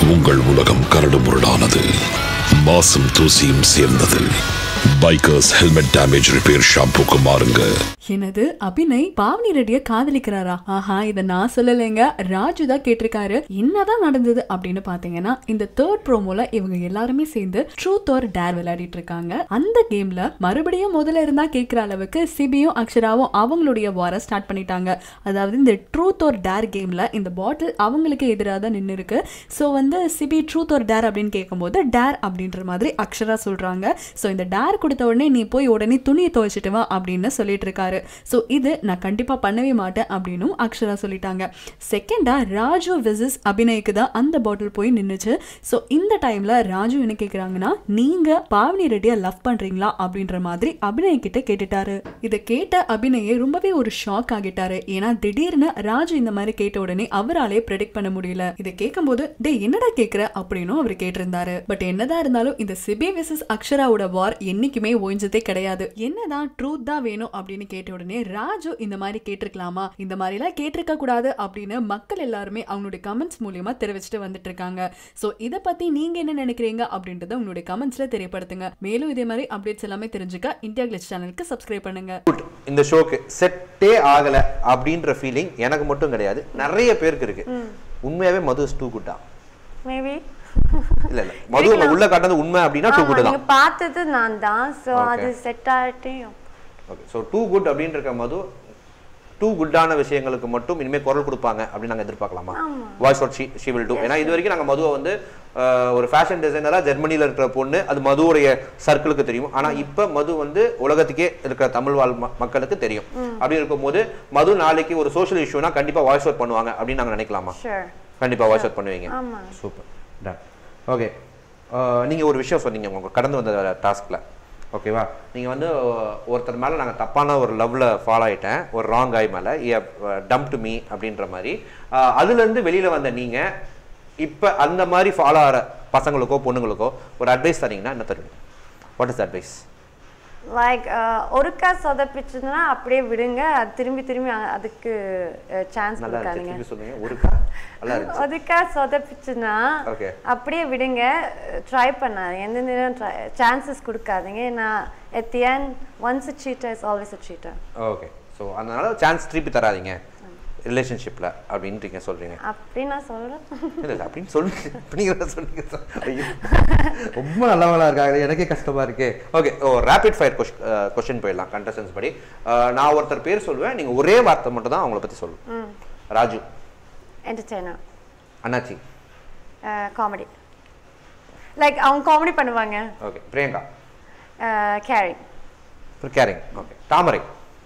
உங்கள் உலகம் கரடுமுரடானது மாசும் தூசியும் சேர்ந்தது பைக்கர்ஸ் ஹெல்மெட் டேமேஜ் ரிப்பேர் ஷாம்புக்கு மாறுங்க என்னது அபிநய் பாவனி ரெட்டிய காதலிக்கிறாரா ஆஹா இத நான் சொல்லலைங்க ராஜு தான் கேட்டிருக்காரு என்னதான் நடந்தது அப்படின்னு பாத்தீங்கன்னா இந்த தேர்ட் ப்ரோமோல இவங்க எல்லாருமே சேர்ந்து ட்ரூத் ஆர் டேர் விளையாடிட்டு இருக்காங்க அந்த கேம்ல மறுபடியும் முதல்ல இருந்தா கேட்கிற அளவுக்கு சிபியும் அக்ஷராவும் அவங்களுடைய வார ஸ்டார்ட் பண்ணிட்டாங்க அதாவது இந்த ட்ரூத் ஆர் டேர் கேம்ல இந்த பாட்டில் அவங்களுக்கு எதிராக தான் நின்று இருக்கு ஸோ வந்து சிபி ட்ரூத் ஆர் டேர் அப்படின்னு கேட்கும்போது டேர் அப்படின்ற மாதிரி அக்ஷரா சொல்றாங்க ஸோ இந்த டேர் கொடுத்த உடனே நீ போய் உடனே துணியை துவைச்சிட்டு வா அப்படின்னு சொல்லிட்டு இருக்காரு ஸோ இது நான் கண்டிப்பாக பண்ணவே மாட்டேன் அப்படின்னும் அக்ஷரா சொல்லிட்டாங்க செகண்டாக ராஜு விசஸ் அபிநய்க்கு தான் அந்த பாட்டில் போய் நின்றுச்சு ஸோ இந்த டைமில் ராஜு என்ன கேட்குறாங்கன்னா நீங்கள் பாவனி ரெட்டியை லவ் பண்ணுறீங்களா அப்படின்ற மாதிரி அபிநய் கிட்ட கேட்டுட்டாரு இதை கேட்ட அபிநயை ரொம்பவே ஒரு ஷாக் ஆகிட்டாரு ஏன்னா திடீர்னு ராஜு இந்த மாதிரி கேட்ட உடனே அவராலே ப்ரெடிக்ட் பண்ண முடியல இதை கேட்கும்போது டே என்னடா கேட்குற அப்படின்னும் அவர் கேட்டிருந்தாரு பட் என்னதான் இருந்தாலும் இந்த சிபி விசஸ் அக்ஷராவோட வார் என்னைக்குமே ஓய்ஞ்சதே கிடையாது என்னதான் ட்ரூத் தான் வேணும் அப்படின்னு கேட்ட உடனே ராஜு இந்த மாதிரி கேட்டிருக்கலாமா இந்த மாதிரிலாம் கேட்டிருக்க கூடாது அப்படின்னு மக்கள் எல்லாருமே அவங்களுடைய கமெண்ட்ஸ் மூலியமா தெரிவிச்சுட்டு வந்துட்டு இருக்காங்க ஸோ இதை பத்தி நீங்க என்ன நினைக்கிறீங்க அப்படின்றத உங்களுடைய கமெண்ட்ஸ்ல தெரியப்படுத்துங்க மேலும் இதே மாதிரி அப்டேட்ஸ் எல்லாமே தெரிஞ்சுக்க இந்தியா கிளிச் சேனலுக்கு சப்ஸ்கிரைப் பண்ணுங்க குட் இந்த ஷோக்கு செட்டே ஆகல அப்படின்ற ஃபீலிங் எனக்கு மட்டும் கிடையாது நிறைய பேருக்கு இருக்கு உண்மையாவே மது டூ குட்டா மேபி இல்ல இல்ல மது உங்க உள்ள காட்டுறது உண்மை அப்படின்னா டூ குட் நீங்க தான் பார்த்தது நான் தான் ஸோ Okay. அது செட் ஆகிட்டையும் ஓகே ஸோ டூ குட் அப்படின்னு இருக்க மது டூ குட்டான விஷயங்களுக்கு மட்டும் இனிமே குரல் கொடுப்பாங்க அப்படின்னு நாங்க எதிர்பார்க்கலாமா voice out she she will do ஏன்னா இது வரைக்கும் நாங்க மதுவை வந்து அஹ், ஒரு ஃபேஷன் டிசைனரா ஜெர்மனில இருக்கிற பொண்ணு அது மதுவுடைய சர்க்கிளுக்கு தெரியும் ஆனா இப்ப மது வந்து உலகத்துக்கே இருக்கிற தமிழ் வாழ் ம- மக்களுக்கு தெரியும் அப்படி இருக்கும்போது மது நாளைக்கு ஒரு சோஷியல் இஷ்யூனா கண்டிப்பா வாய்ஸ் அவுட் பண்ணுவாங்க அப்படின்னு நாங்க நினைக்கலாமா ஷூர் கண்டிப்பா வாய்ஸ் அவுட் பண்ணுவீங்க ஆமா. சூப்பர் டன் ஓகே நீங்க ஒரு விஷயம் சொன்னீங்க உங்க கடந்து வந்த டாஸ்க்ல ஓகேவா நீங்க வந்து அஹ், ஒருத்தர் மேல நாங்க தப்பான ஒரு லவ்ல ஃபாலோ ஆயிட்டேன் ஒரு ராங் ஆய் மேல டம்ப் டு மீ அப்படின்ற மாதிரி அஹ், அதுல இருந்து வெளியில வந்த நீங்க இப்ப அந்த மாதிரி ஃபாலோ ஆகிற பசங்களுக்கோ பொண்ணுங்களுக்கோ ஒரு அட்வைஸ் தரீங்கன்னா என்ன தருவீங்க வாட் இஸ் அட்வைஸ் லைக் ஒருக்கா சொதப்பிச்சுன்னா அப்படியே விடுங்க அது திரும்பி திரும்பி அ- அதுக்கு சான்ஸ் நல்லா இருக்கு கொடுக்காதீங்க திருப்பி சொல்லுங்க ஒருக்கா நல்லா இருக்கு ஒருக்கா சொதப்பிச்சுன்னா Okay. அப்படியே விடுங்க ட்ரை பண்ணாதீங்க எந்த நேரம் சான்சஸ் கொடுக்காதீங்க நான் at the end once a cheater is always a cheater okay so அதனால சான்ஸ் திருப்பி தராதீங்க ரிலேஷன்ஷிப்ல அப்படின்றீங்க சொல்றீங்க அப்படி நான் சொல்றேன் இல்ல இல்ல அப்படின்னு சொல்லுங்க அப்படிங்கிற சொல்லுங்க சார் ஐயோ ரொம்ப நல்லவங்களா இருக்காங்க எனக்கே கஷ்டமா இருக்கே okay oh rapid fire question போயிடலாம் கண்டஸ்டன்ஸ் படி அஹ், நான் ஒருத்தர் பேர் சொல்லுவேன் நீங்க ஒரே வார்த்தை மட்டும் தான் அவங்கள பத்தி சொல்லணும் Raju entertainer Annachi comedy like அவங்க காமெடி பண்ணுவாங்க ஓகே பிரியங்கா கேரி அப்புறம் கேரிங் ஓகே தாமரை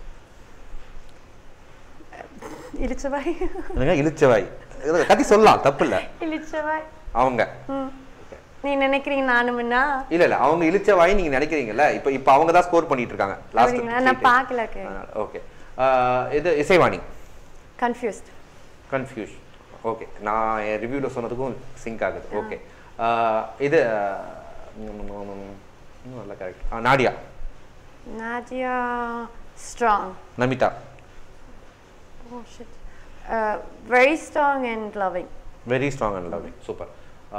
இளிச்சவாய் என்னங்க இளிச்சவாய் இதை கத்தி சொல்லலாம் தப்பு இல்ல இளிச்சவாய் அவங்க நீ நினைக்கிறீங்க நானுமுன்னா இல்ல இல்ல அவங்க இளிச்சவாய் நீங்க நினைக்கிறீங்கல்ல இப்போ இப்போ அவங்க தான் ஸ்கோர் பண்ணிட்டு இருக்காங்க அப்படிங்களா? நான் பார்க்கல, okay. லாஸ்ட் ஓகே இது இசைவாணி கன்ஃபியூஸ்ட் கன்ஃபியூஸ் ஓகே நான் என் ரிவ்யூவில் சொன்னதுக்கும் சிங்க் ஆகுது ஓகே இது இன்னும் நல்லா correct Nadia Nadia strong Namitha oh shit very strong and loving very strong and loving super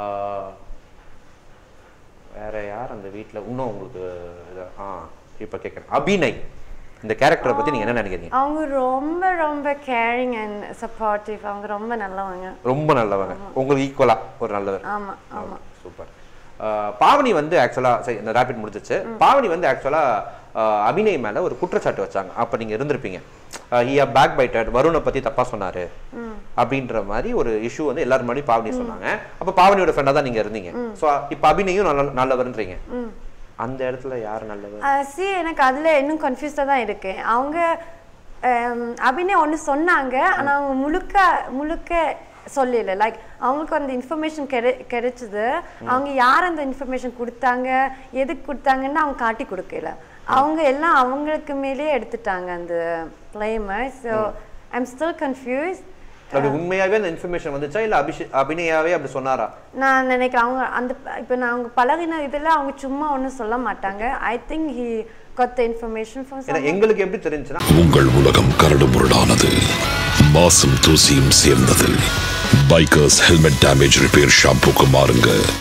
வேற யார் அந்த வீட்டில் இன்னும் உங்களுக்கு இது ஆ இப்போ கேட்குறேன் அபிநய் இந்த கேரக்டரை பற்றி நீங்கள் என்ன நினைக்கிறீங்க அவங்க ரொம்ப ரொம்ப கேரிங் அண்ட் சப்போர்ட்டிவ் அவங்க ரொம்ப நல்லவங்க ரொம்ப நல்லவங்க உங்களுக்கு ஈக்குவலாக ஒரு நல்லவர் ஆமா ஆமா சூப்பர் பாவனி வந்து ஆக்சுவலா சரி இந்த ரேபிட் முடிஞ்சிச்சு பாவனி வந்து ஆக்சுவலா அபிநய் மேல ஒரு குற்றச்சாட்டு வச்சாங்க அப்ப நீங்க இருந்திருப்பீங்க ஹியா பேக் பைட்டட் வருணை பத்தி தப்பா சொன்னாரு அப்படின்ற மாதிரி ஒரு இஷ்யூ வந்து எல்லாரும் முன்னாடி பாவனி சொன்னாங்க அப்ப பாவனியோட ஃப்ரெண்டா தான் நீங்க இருந்தீங்க சோ இப்ப அபிநயும் நல்ல நல்லவர்ன்றீங்க அந்த இடத்துல யார் நல்லவர் சி எனக்கு அதுல இன்னும் கன்ஃபியூஸ்டாக தான் இருக்கு அவங்க ஹம், அபிநய் ஒன்று சொன்னாங்க ஆனா அவங்க முழுக்க முழுக்க சொல்லல லைக் அவங்களுக்கு அந்த இன்ஃபர்மேஷன் கிடை கிடைச்சது அவங்க யார் அந்த இன்ஃபர்மேஷன் கொடுத்தாங்க எதுக்கு கொடுத்தாங்கன்னு அவங்க காட்டி கொடுக்கல அவங்க எல்லாம் அவங்களுக்கு மேலேயே எடுத்துட்டாங்க அந்த பிளேமை ஸோ ஐம் ஸ்டில் கன்ஃபியூஸ் அப்படி உண்மையாவே அந்த இன்ஃபர்மேஷன் வந்துச்சா இல்ல அபிஷே அபிநயாவே அப்படி சொன்னாரா நான் நினைக்கிறேன் அவங்க அந்த இப்போ நான் அவங்க பழகின இதில் அவங்க சும்மா ஒன்றும் சொல்ல மாட்டாங்க I think he got the information from ஏன்னா எங்களுக்கு எப்படி தெரிஞ்சுன்னா உங்கள் உலகம் கரடுமுரடானது மாசும் தூசியும் சேர்ந்தது பைக்கர்ஸ் ஹெல்மெட் டேமேஜ் ரிப்பேர் ஷாம்புக்கு மாறுங்க